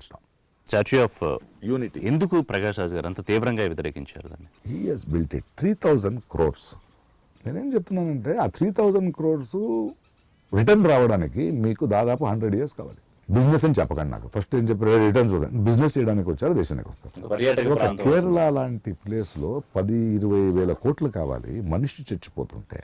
నిర్మించడం statue of unity ఎందుకు ప్రకాష్ రాజ్ గారు అంత తీవ్రంగా వ్యతిరేకించారు దాన్ని he he's built it three thousand crores నేనేం చెప్తున్నానంటే ఆ త్రీ థౌజండ్ క్రోర్స్ రిటర్న్ రావడానికి మీకు దాదాపు హండ్రెడ్ ఇయర్స్ కావాలి బిజినెస్ అని చెప్పకండి నాకు ఫస్ట్ ఏం చెప్పారు రిటర్న్స్ బిజినెస్ చేయడానికి వచ్చారు దేశానికి వస్తారు పర్యాటక ఒక కేరళ లాంటి ప్లేస్లో పది ఇరవై వేల కోట్లు కావాలి మనిషి చచ్చిపోతుంటే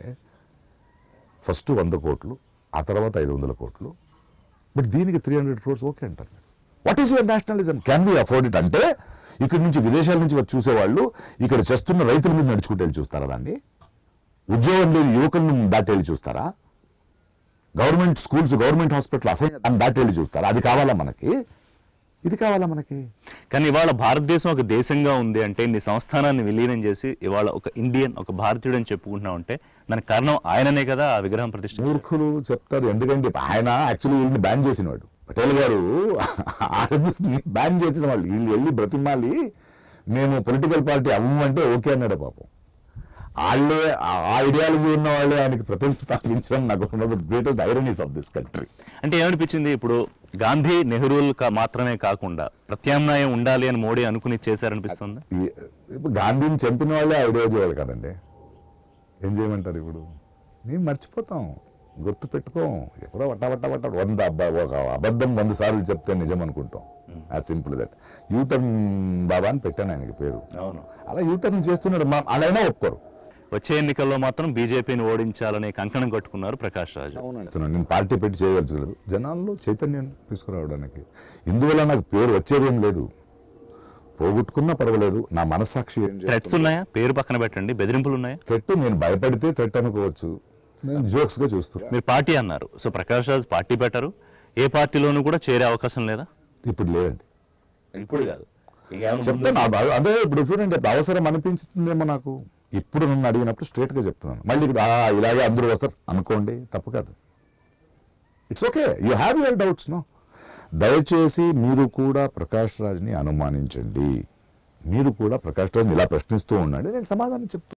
ఫస్ట్ వంద కోట్లు ఆ తర్వాత ఐదు వందల కోట్లు బట్ దీనికి త్రీ హండ్రెడ్ క్రోర్స్ ఓకే అంటారు what is your nationalism can be afford it అంటే ఇక్కడ నుంచి విదేశాల నుంచి వచ్చి చూసేవాళ్ళు ఇక్కడ చేస్తున్న రైతుల మీద నడుచుకుంటూ వెళ్ళి చూస్తారా దాన్ని ఉద్యోగం లేని యువకులను దాటి వెళ్ళి చూస్తారా గవర్నమెంట్ స్కూల్స్ గవర్నమెంట్ హాస్పిటల్ అసైన్ దాటి వెళ్ళి చూస్తారా అది కావాలా మనకి ఇది కావాలా మనకి కానీ ఇవాళ భారతదేశం ఒక దేశంగా ఉంది అంటే ఇన్ని సంస్థానాన్ని విలీనం చేసి ఇవాళ ఒక ఇండియన్ ఒక భారతీయుడు అని చెప్పుకుంటున్నాం అంటే దానికి కారణం ఆయననే కదా ఆ విగ్రహం ప్రతిష్ఠ మూర్ఖులు చెప్తారు ఎందుకంటే ఆయన యాక్చువల్లీ వీళ్ళని బ్యాన్ చేసినవాడు పటేల్ గారు ఆర్ఎస్ఎస్ని బ్యాన్ చేసిన వాళ్ళు వీళ్ళు వెళ్ళి బ్రతిమాలి మేము పొలిటికల్ పార్టీ అవ్వమంటే ఓకే అన్నాడు పాపం వాళ్ళే ఆ ఐడియాలజీ ఉన్న వాళ్ళే ఆయనకి ప్రతిష్టాపించడం నాకు one of the greatest ironies of this country అంటే ఏమనిపించింది ఇప్పుడు గాంధీ నెహ్రూలు కా- మాత్రమే కాకుండా ప్రత్యామ్నాయం ఉండాలి అని మోడీ అనుకుని చేశారనిపిస్తుంది ఇప్పుడు గాంధీని చంపిన వాళ్ళే ఐడియాలజీ వాళ్ళు కదండి ఏం చేయమంటారు ఇప్పుడు మేము మర్చిపోతాం గుర్తు పెట్టుకోం ఎప్పుడో వట్ట వట్ట వట్ట వంద అబ్బ- ఒక అబద్ధం వంద సార్లు చెప్తే నిజం అనుకుంటాం ఆ సింపుల్ దట్ యూటర్న్ బాబా అని పెట్టాను ఆయనకి పేరు అవును అలా యూటర్న్ చేస్తున్నాడు మా అలాగైనా ఒప్పుకోరు వచ్చే ఎన్నికల్లో మాత్రం బీజేపీని ఓడించాలని కంకణం కట్టుకున్నారు ప్రకాష్ రాజు చేస్తున్నాను. నేను పార్టీ పెట్టి చేయగలదు జనాల్లో చైతన్యం తీసుకురావడానికి ఇందువల్ల నాకు పేరు వచ్చేదేం లేదు పోగొట్టుకున్నా పర్వాలేదు నా మనస్సాక్షి ఏం థ్రెట్స్ ఉన్నాయా పేరు పక్కన పెట్టండి బెదిరింపులు ఉన్నాయా థ్రెట్ నేను భయపడితే థ్రెట్ అనుకోవచ్చు నేను జోక్స్ గా చూస్తున్నా మీరు పార్టీ అన్నారు సో ప్రకాష్ రాజ్ పార్టీ పెట్టరు ఏ పార్టీలోనూ కూడా చేరే అవకాశం లేదా ఇప్పుడు లేదండి ఇప్పుడు కాదు చెప్తాను అద- అదే ఇప్పుడు చూడండి ఇప్పుడు అవసరం అనిపించుతుందేమో నాకు ఇప్పుడు నన్ను అడిగినప్పుడు స్ట్రేట్ గా చెప్తున్నాను మళ్ళీ ఇక్కడ "ఆ, ఇలాగే అందరూ వస్తారు అనుకోండి తప్పు కాదు it's okay you have your doubts no దయచేసి మీరు కూడా ప్రకాష్ రాజ్ని అనుమానించండి మీరు కూడా ప్రకాష్ రాజ్ని ఇలా ప్రశ్నిస్తూ ఉండండి నేను సమాధానం చెప్తాను